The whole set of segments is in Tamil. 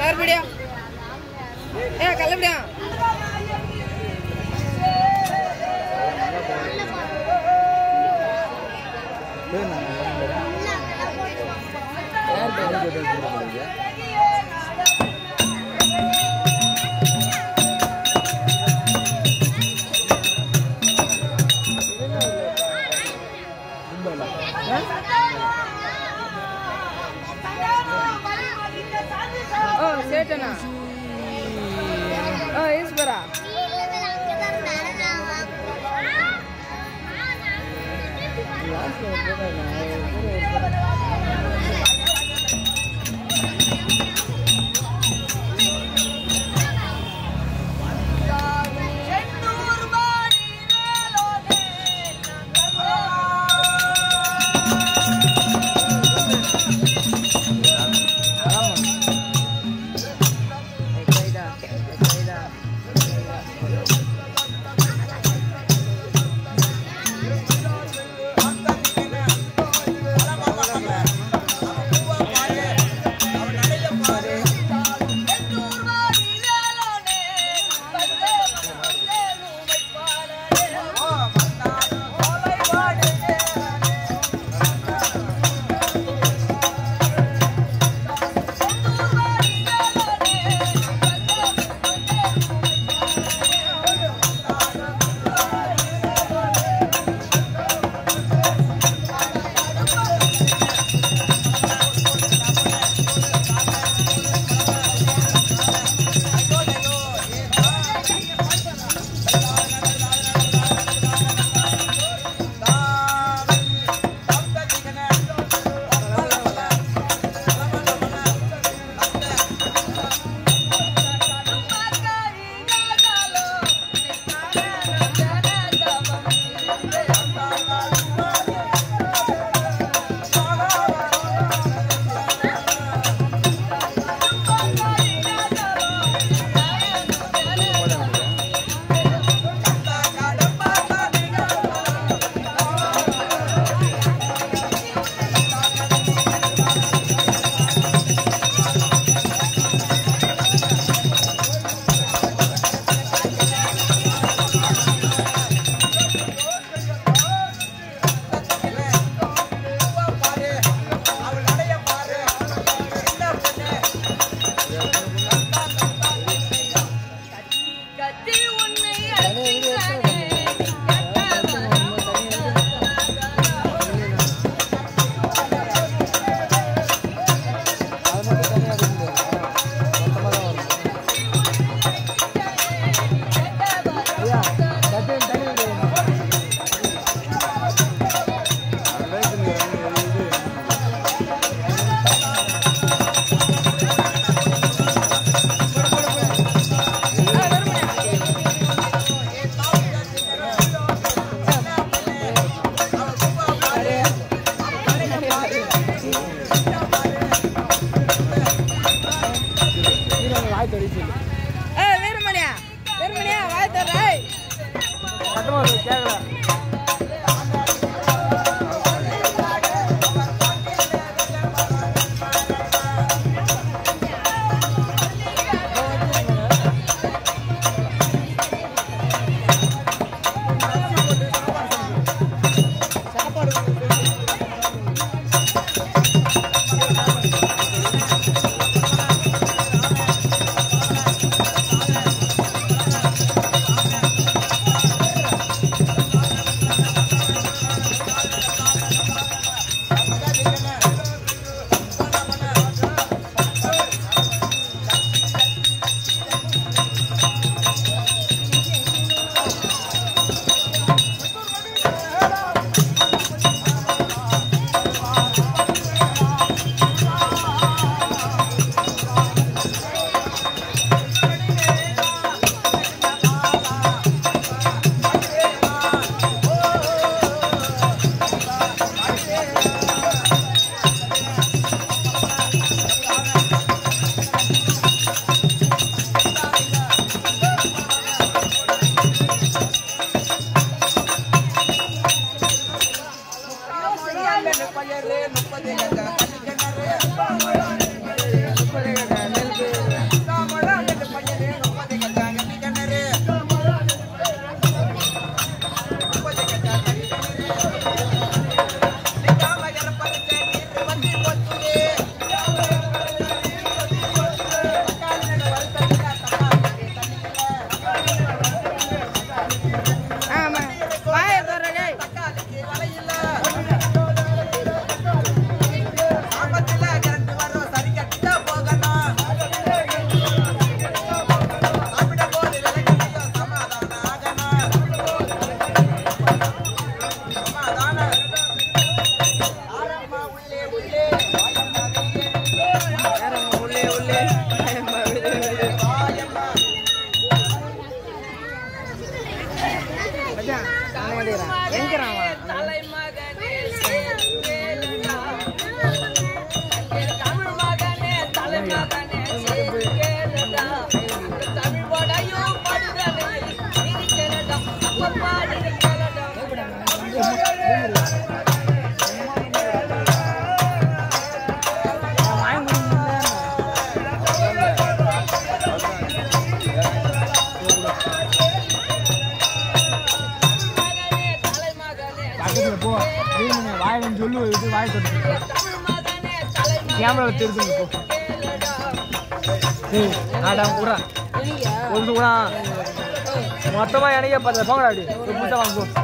கருப்படியா ஏ கல்லப்படியா ஓ சேட்டனா ஓ ஈஸ்வரா ஏ வீரமணியா வீரமணியா வாய் தர்றாய் ஆ கேமரா தெரிஞ்சு போ ஏய் ஆடா கூட எங்க ஒரு கூட மொத்தமா எனக்கே பார்த்து போங்கடா அப்படி ஒரு புதுசா வாங்க போ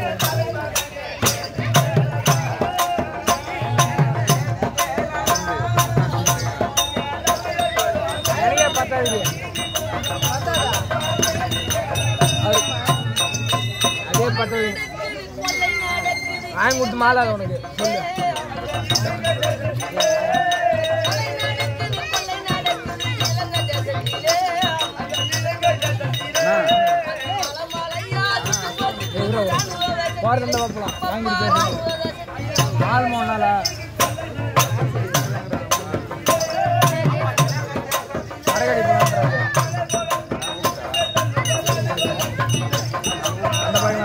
எனக்கே பத்தாது அதே பத்தாது வாங்கி கொடுத்து மாலை உனக்கு சொல்லு போறது இருந்தா பார்க்கலாம் வாங்கி கொடுத்து நாலு மூணு நாளா கடைக்கடி போகலாம் அந்த பையன்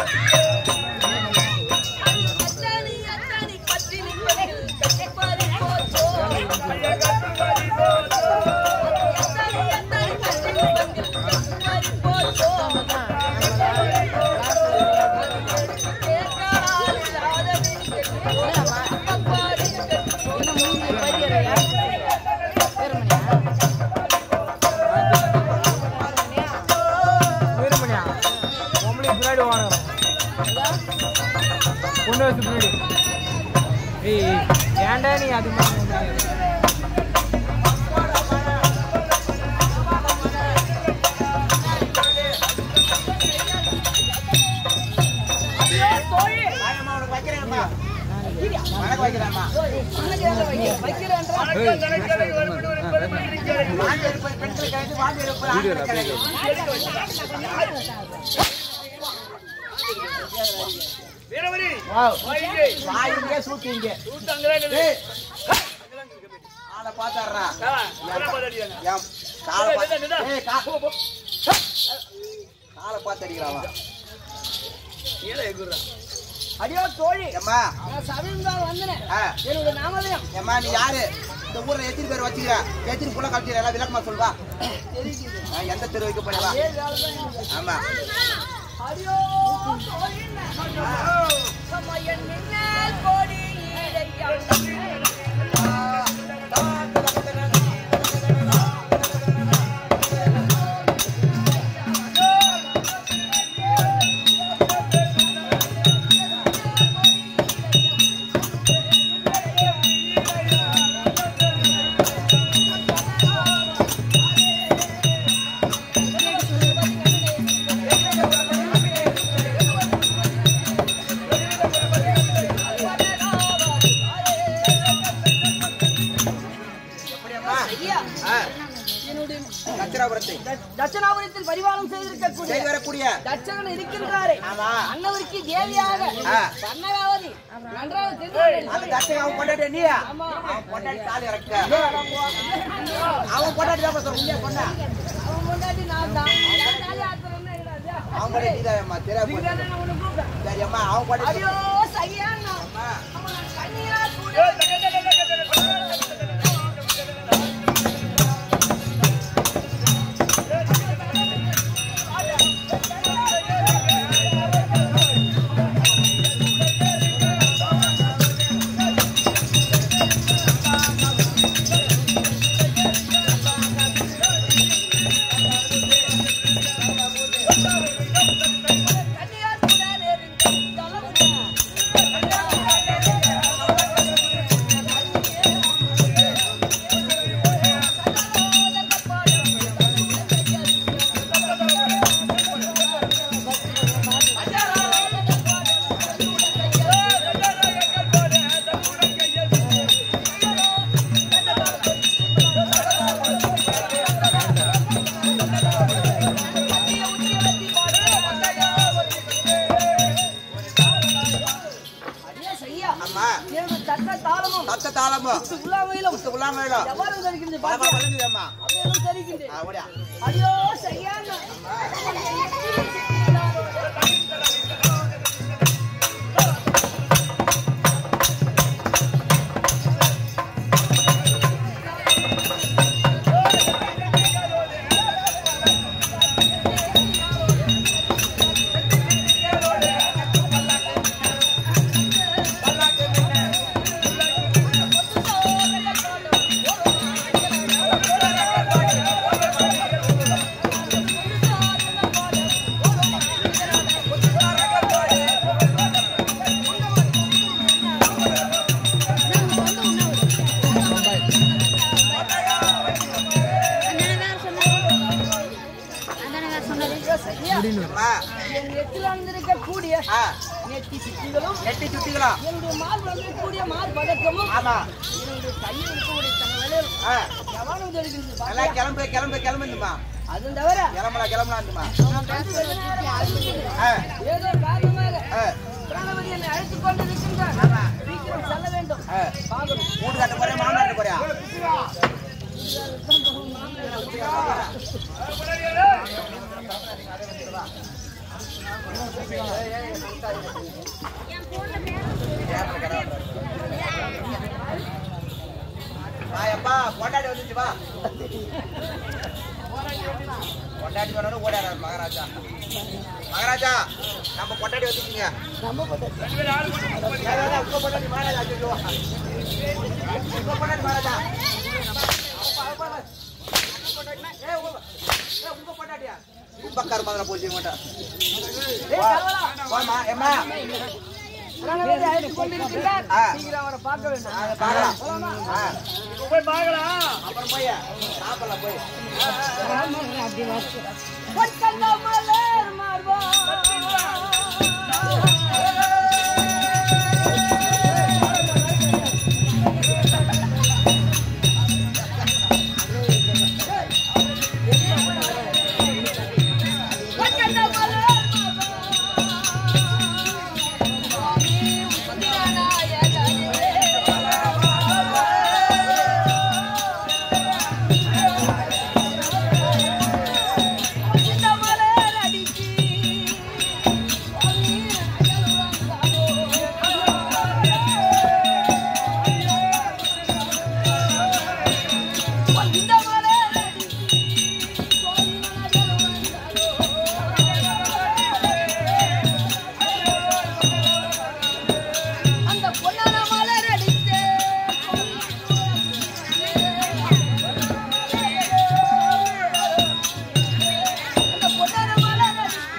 வீரமணியா பொம்பளை பின்னாடி வாங்குறோம் பொண்ணு வச்சு பின்னாடி ஏய் ஏய், ஏன்டா நீ அது மாதிரி பண்ற? வாவ். அடியோ தோழி ஏம்மா நான் சமீபம் வந்தேன் ஆ, என்னோட நாமதயம் ஏம்மா நீ யாரு இந்த ஊர்ல எத்தனை பேர் வச்சுக்கிற எத்தனை புள்ள கழிச்சு எல்லாம் விளக்கமா சொல்வா ஆ, எந்த தெரு வைக்க போறவா ஆமா அடியோ தோழி சமயன் மின்னல் கோடி எப்படியம்மா ஐயா ஆ, என்னுடைய கச்சிராபுரத்தை த- தட்சணாபுரத்தில் பரிவாரம் செய்திருக்கக்கூடிய செய்து வரக்கூடிய தட்சகன் இருக்கின்றாரே ஆமா அன்னவருக்கு தேவியாக ஆ. வர்ணகாவதி நன்றாக தெரிந்து அந்த தச்சை அவன் கொண்டாடி நீ அவன் கொண்டாடி தாலி இறக்க அவன் கொண்டாடி தான் சொல்ல முடியாது கொண்டா அவன் முன்னாடி நான் தான் என் தாலி ஆத்துறேன்னு இல்லையா? அவன் கொண்டாடி நீ தான் தெரியா இதுக்கு தானே நான் உன்னை கூப்பிட்டேன். சரி அம்மா அவன் கொண்டாடி ஐயோ சையாண்ணா அம்மா அவன் கண்ணியா கூட கண்ணியா கூட நெருங்கி தலைமுடி அடியே செய்யா அம்மா என்னோட தட்ட தாளமும் தத்த தாளமும் உள்ளாமையிலும் குத்து உள்ளாம வேணும் எவ்வாறு தெரிகிறது பல பல பாத்தியா வளைஞ்சுது அம்மா அப்படியெல்லாம் தெரிகிறது ஆ, ஓடியா ஐயோ செய்யாண்ணா அப்படின்னு அம்மா, என் நெத்தில அணிந்திருக்க கூடிய ஆ, நெத்தி சுத்திகளும் நெட்டி சுத்திக்கலாம் என்னுடைய மார்பு அணிந்திருக்கக்கூடிய மார் பதக்கமும் ஆமா என்னுடைய கையில் இருக்கக்கூடிய தங்கவேலும் ஆ, எவனும் தெரிகிறது நல்லா கிளம்பு கிளம்பு கிளம்புமா அதுவும் தவிர கிளம்பலாம் கிளம்பலாம்மா நான் வந்து வெகு நேரம் ஆகிவிட்டது. ஆ, ஏதோ காரணமாக ஆ, பிரணவதி என்னை அழைத்துக் கொண்டு இருக்கின்றார் சீக்கிரம் செல்ல வேண்டும் ஆ. பாகணும் வீட்டு கட்ட போறியா மாமனார் கட்ட போறியா வா, எப்பா, பொண்டாட்டி வந்துச்சு வா பொண்டாட்டி வரணும் ஓடாரு மகாராஜா மகாராஜா நம்ம பொண்டாட்டி வந்துச்சுங்க நம்ம பதக்கம் ஏய், ஏய், உங்க பொண்டாட்டி மகாராஜா ஐயோ. உங்க பொண்டாட்டி மகாராஜா அப்பா, அப்பா, அப்பா. உங்க பொண்டாட்டினா, ஏய், உங்க- ஏய், உங்க பொண்டாட்டியா? கும்பக்கார மாதிரி போச்சு மாட்டா ஏய், கலவலா. வாமா ஏம்மா பிரணவதி அழைத்துக் கொண்டு இருக்கின்றார் ஆ. சீக்கிரம் அவரை பார்க்க வேண்டும் நாங்க பார்க்கலாம் போலாமா? ஆ. போய் பார்க்கலாம் அப்புறம் போய் சாப்பிடலாம் போய் பொற்கண்ட மலர் மார்பா. பொற்கண்ட மலர் மார்பா. சுவாமி உதிரநாயகனே. இந்த மலர் அடிச்சி சுவாமி அயல் வந்தாரோ. இந்த மலர் அடிச்சி சுவாமி அயல் வந்தாரோ. அந்த பொன்னான மலர் அடித்து அந்த பொன்னான மலர்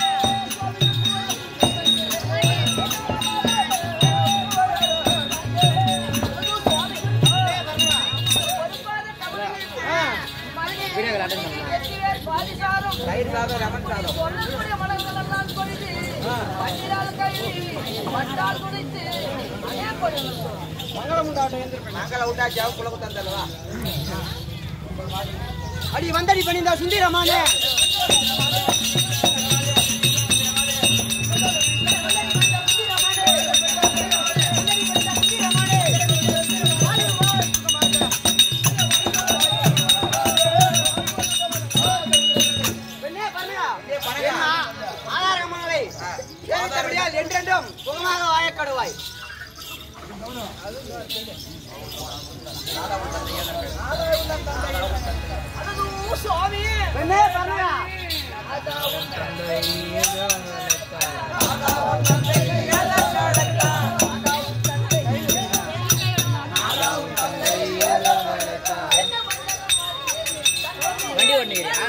தயிர் சாதம் லெமன் சாதம் சொல்லக்கூடிய மலர்களெல்லாம் கொய்து, பன்னீரால் கழுவி, பட்டால் குடித்து, அநேக கொள்ளுங்கள். நாங்கள விட்டா ஜாவு குழம்பு தந்தல்லவா அடி வந்தடி பண்ணிந்தா சுந்தரமானே ஆதாரமானவை தேவித்தபடியால் என்றென்றும் சுகமாக வாயக்கடுவாய் சுவாமி பெண்ணே பண்ணுங்க வண்டி ஓட்டுனீங்களா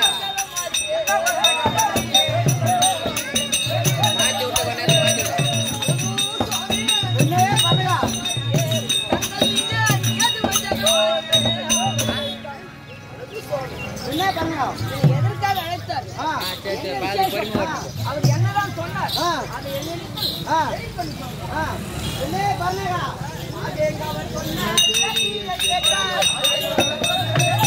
மாற்றி விட்ட கொஞ்ச நேரம் மாற்றி விட்டேன் எதற்காக அழைத்தார் ஆ சரி சரி பாதி பொறுமை ஓட்டு அவர் என்னதான் சொன்னார் அதை என்னிடத்தில் சரி பண்ணி சொன்னார். அதை எங்க அவர் சொன்னார், கேட்டீர்கள் கேட்டார்.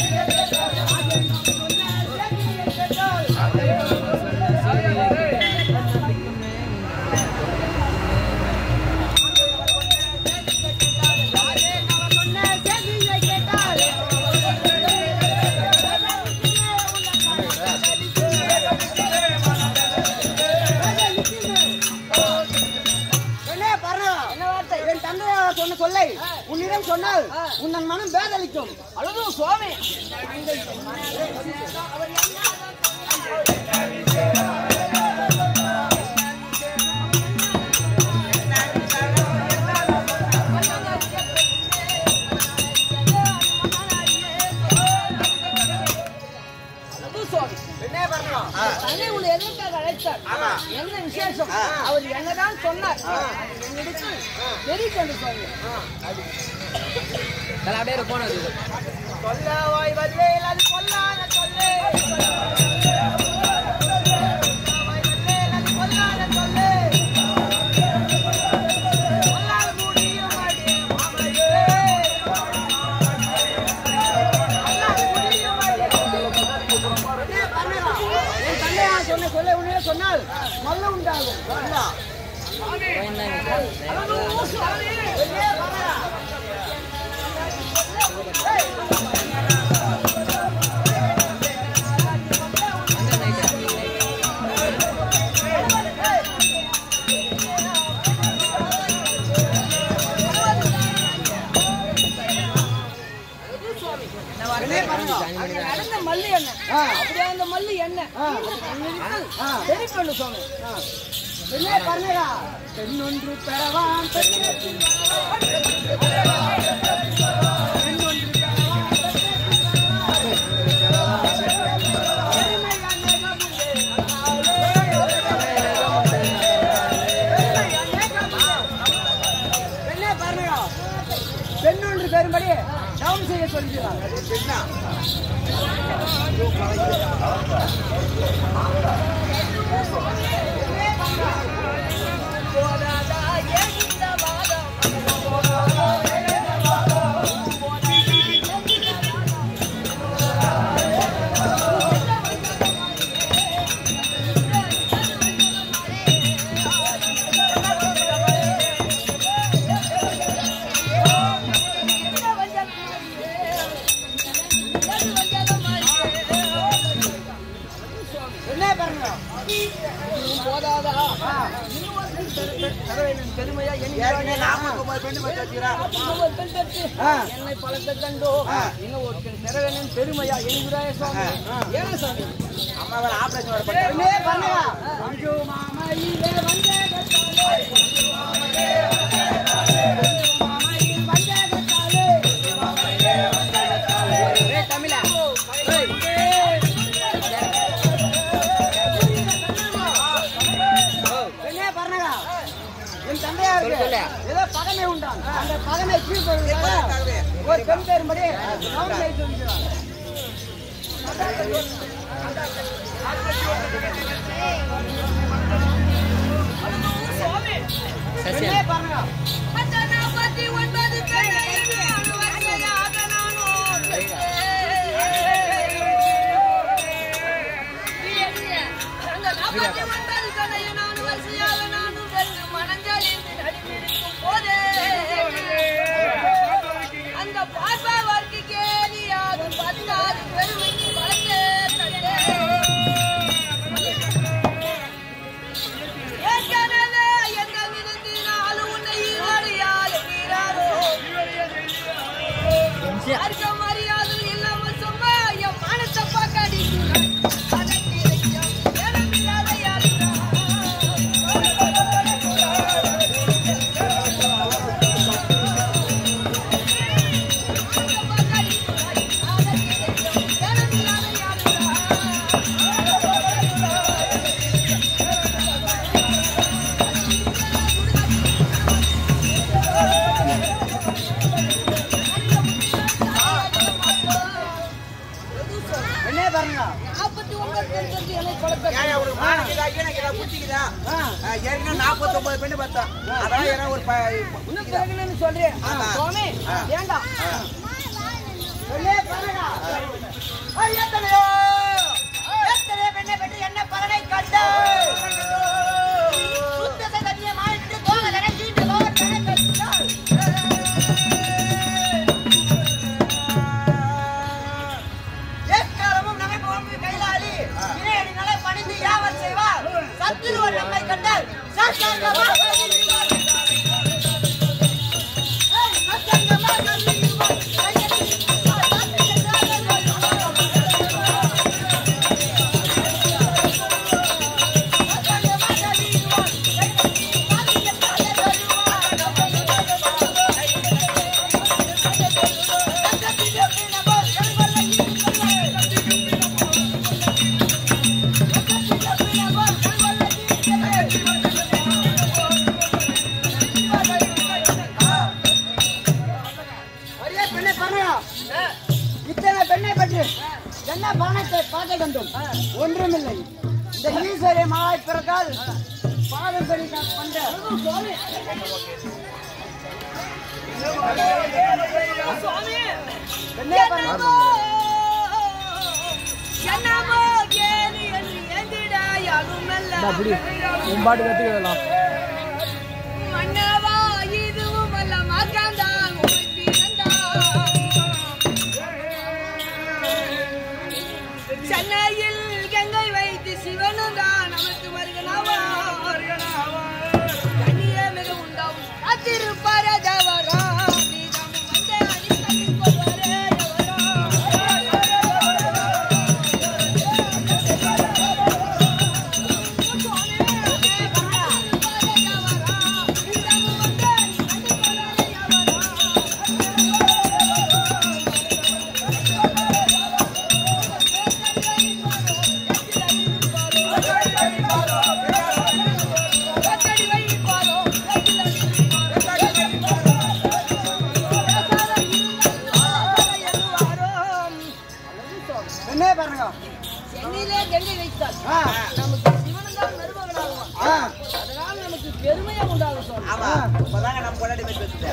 அதை எங்க அவர் சொன்னார், கேட்டீர்கள் கேட்டார். என்ன வார்த்தை என் தந்தையார் சொன்ன சொல்லை உன்னிடம் சொன்னால் உன்னன் மனம் பேதளிக்கும் அழுது சுவாமி அழுது சுவாமி பெண்ணே பண்ணுங்க தன்னை உங்களை எதற்காக அழைத்தார் ஆமா. என்ன விசேஷம் அவர் என்னதான் சொன்னார் அதை என்னிடத்தில் தெரிவிக்கொண்டு சொன்னேன் தலை அப்படியே போன வச்சுக்கோ சொல்ல வாய் வல்லேல் அது கொல்லாத சொல்லே என் தந்தையா சொன்ன சொல்ல உன்னையே சொன்னால் மல்ல உண்டாகும் அங்க நடந்த மல்லு என்ன அப்படியே அந்த மல்லு என்ன சரி பண்ணு சுவாமி என்ன பண்ணடா பெண்ணொன்று பெறவான் பெற்றேன். பெண்ணே பாருங்கடா பெண்ணொன்று பெறும்படி டவுன் செய்ய சொல்கிறார் என்ன பாருங்க போதாதா பெருமையா ஏற்கனவே நாற்பத்தொன்பது பெண்ணு பத்தி வச்சுக்கிறேன். இன்னொரு பெண் பெற்று என்னை பழத்தை கண்டோ இன்னும் ஒரு பெண் சிறகனின் பெருமையா என்கிறாய சுவாமி ஏன் சாமி அம்மா வேற ஆபரேஷன் வேற பண்ணிட்டாங்க. என்ன பண்ணுங்க அஞ்சு மாமையிலே வந்தே கட்டாலே மாமையில் வந்தே கட்டாலே ஏய் தமிழா என்ன பண்ணுங்க என் தந்தையா இருக்கு ஏதோ பகமை உண்டான் அந்த பகமை கீழ்கொள்வதாக ஒரு பெண் பெறும்படி டவுன் செய்ய சொல்கிறார் என்ன பண்ணுங்க அந்த பாப்பா வாழ்க்கைக்கே நீ அது பத்தாது பெருமைக்கு வளர்த்தே தந்தே ஏற்கனவே எங்க விருந்தினால் உன்னை ஈரடியால் நீராரோ. அர்க்க மரியாதை இல்லாமல் சும்மா என் மனசை பார்க்காடி. அதற்கு இலக்கியம் எனமில்லாத யாருடா? அர்க்க பார்க்காடி. அதற்கு இலக்கியம் எனமில்லாத யாருடா? என்ன பண்ணுங்க நாற்பத்தி ஒன்பது பெண் பெற்று என்னை பழத்தை ஏன் அவருக்கு மானக்குதா, ஈனக்குதா, புத்திக்குதா? ஆ, ஏற்கனவே நாற்பத்தொன்பது பெண்ணு பார்த்தோம். அதான் ஏன்னா ஒரு ப- இன்னும் பிறகுன்னு சொல்றேன் ஆமா. சுவாமி ஆ. ஏண்டா என்ன பண்ணுங்க ஐ, எத்தனையோ? எத்தனை பெண்ணை பெற்று என்ன பலனை கண்டு சுத்தத்தை கண்ணியமாயிட்டு போகலனை தீண்டு போகலனை பெற்றாள் எக்காலமும் நம்மை போன்று கைலாளி இணையடி நலை பணிந்து யாவர் செய்வார் சத்துருவர் நம்மை கண்டால் சாஷ்டாங்கமாக நின்றுவார். ஏய், சாஷ்டாங்கமாக நின்றுவார். கையெழுத்து அரிய பெண்ணை பண்ணுங்க இத்தனை பெண்ணை பற்றி என்ன பணத்தை பார்க்க கண்டும் ஒன்றுமில்லை இந்த ஈஸ்வரிய மாவாய் பிறக்கால் பாதம் சொல்லி பண்ற பெண்ணே பண்ணுங்க என்னமோ அப்படி உன் பாட்டு கற்றுக்கலாம் மன்னவா இதுவும் அல்ல மகன்தான் உன் பிறந்தான். சென்னையில் கங்கை வைத்து சிவனும் தான் நமக்கு வருகனாவார் கண்ணியே மிக உண்டாவும் அத்திருப்பார தேவரா நீதம் வந்த அடிக்கடி கொள்வாரே என்ன பாருங்க சென்னையிலே கங்கை வைத்தால் ஆ, நமக்கு சிவனும் தான் மருமகனாகுவான் ஆ, அதனால் நமக்கு பெருமையா உண்டாகும் சுவாமி ஆமா இப்பதாங்க நம்ம கொண்டாடி போய் பேசுது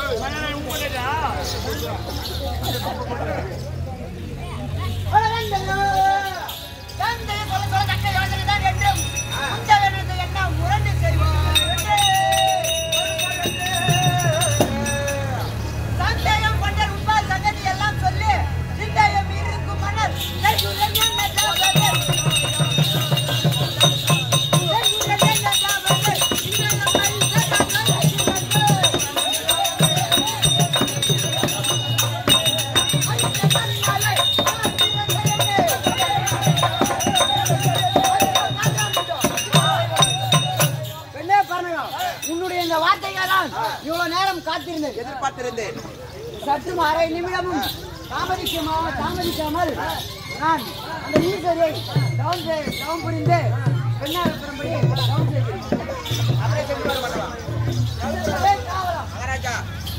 தந்தை கொலை கொலை தக்கை யோசனை தான் என்றும் அந்த வேணுக்கு என்ன முரண்டு செய்வார் என்று. சந்தேகம் கொண்ட உண்மை சங்கதி எல்லாம் சொல்லி சிந்தையம் இருக்கும் மன்னர் நெய்யுடன் என்ன தாவலே? நெய்யுடன் என்ன தாவலே? இந்த நம்ம இந்த பெண்ணே பாருங்க உன்னுடைய இந்த வார்த்தைகளால் இவ்வளவு நேரம் காத்திருந்தேன் எதிர்பார்த்திருந்தேன் சற்றும் அரை நிமிடமும் தாமதிக்குமா தாமதிக்காமல் நான் அந்த ஈஸ்வரியை டவுன் செய்- டவுன் புரிந்து பெண்ணாக பெறும்படி டவுன் செய்கிறேன் அப்படியே செஞ்சு பாரு பண்ணலாம் ஏய், காவலா. மகாராஜா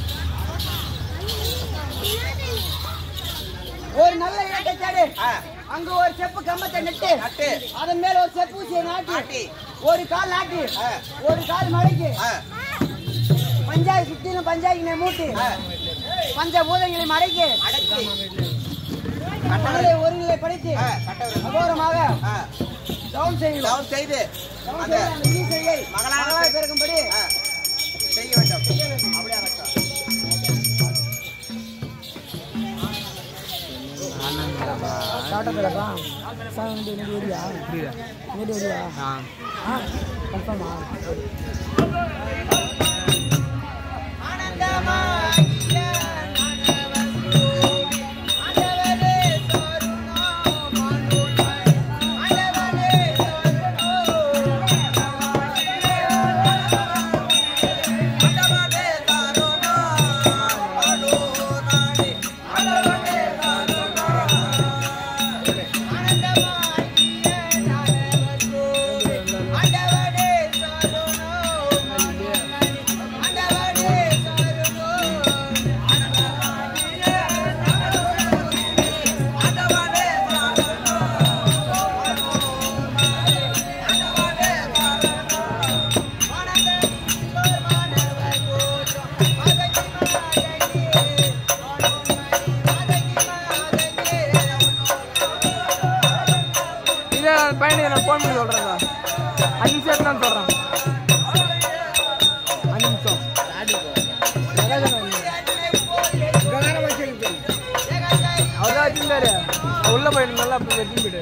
ஒரு நல்ல இடத்தை தேடு ஆ, அங்க ஒரு செப்பு கம்பத்தை நட்டு நட்டு. அதன் மேல ஒரு செப்பு ஊசியை நாட்டி நாட்டி. ஒரு கால் நாட்டி ஆ. ஒரு கால் மடக்கி ஆ, பஞ்சாயத்து சுத்திலும் பஞ்சாயத்தினை மூட்டி ஆ, பஞ்ச பூதங்களை மடக்கி அடக்கி கடலை ஒரு நிலை படைத்து ஆ, கட்டவிரல். அகோரமாக ஆ, டவுன் செய்யணும் டவுன் செய்து டவுன் அந்த செய்து அந்த ஈஸ்வரியை மகளாக மகளாக பிறக்கும்படி ஆ, செய்ய வேண்டும் அப்படியே ஆகட்டும். டாட்டா சார் வந்து எங்கே ஏரியா எங்கே ஏரியா ஆ கன்ஃபார்மா இல்லை பையனுக்கு நான் ஃபோன் பண்ணி சொல்கிறேன் சார் அஞ்சு நிமிஷம் தான் சொல்கிறேன் அஞ்சு நிமிஷம் அவர் தான் வச்சிருந்தாரு உள்ள போயிட்டு நல்லா வெட்டி போயிட்டு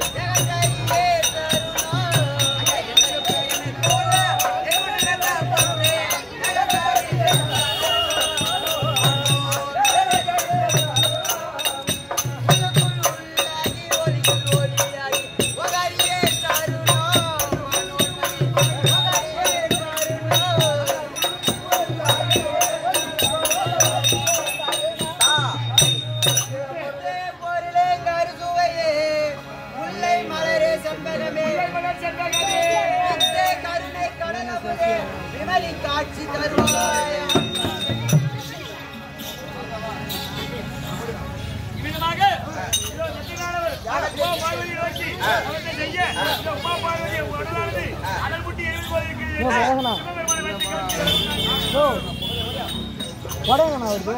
பொருளே கருசுவையே முல்லை மலரே செண்பகமே முத்தே கருணை கடலமுதே விமலி காட்சி தருவாய் ஓ வேகண்ணா ஓ வடங்கண்ணா வருது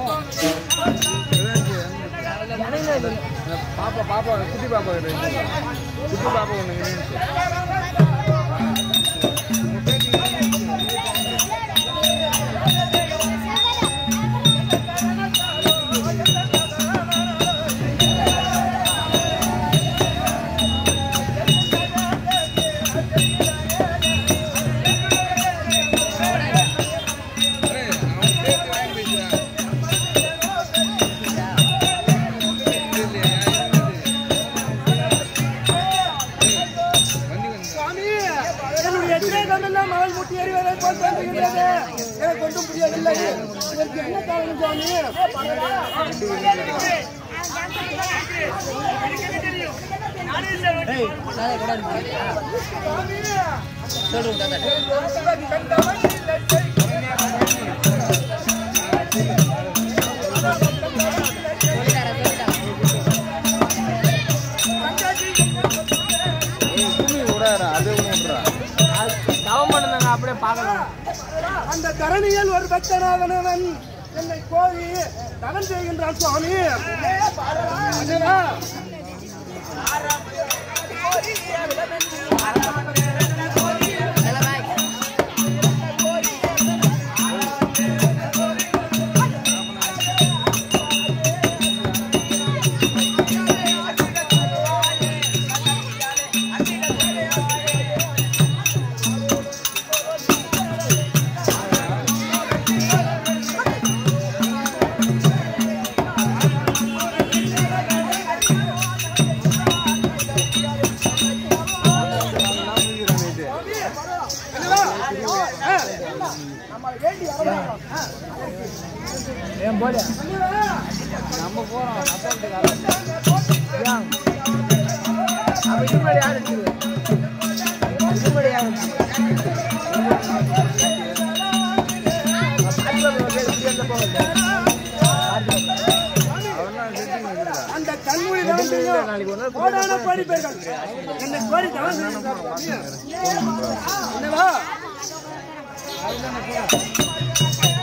பாப்பா பாப்பா குட்டி பாப்பா குட்டி பாப்பா ஒன்று என்னுடைய எத்தனை கண்ணெல்லாம் மகள் முட்டி எறிவதை போல் தோன்றுகிறது எனக்கு ஒன்றும் புரியவில்லை இதற்கு என்ன காரணம் சுவாமி அந்த தரணியில் ஒரு பக்தனாகனவன் என்னை கோரி தவன் செய்கின்றான் சுவாமி என்னடா? என்னடா? ஆ. நம்மளை வேண்டி வரலாம். ஆ. அந்த கண்மொழி தான் கோடான படிப்பேர்கள் என்னை கோரி தவன் செய்கின்றார் சுவாமி. என்னடா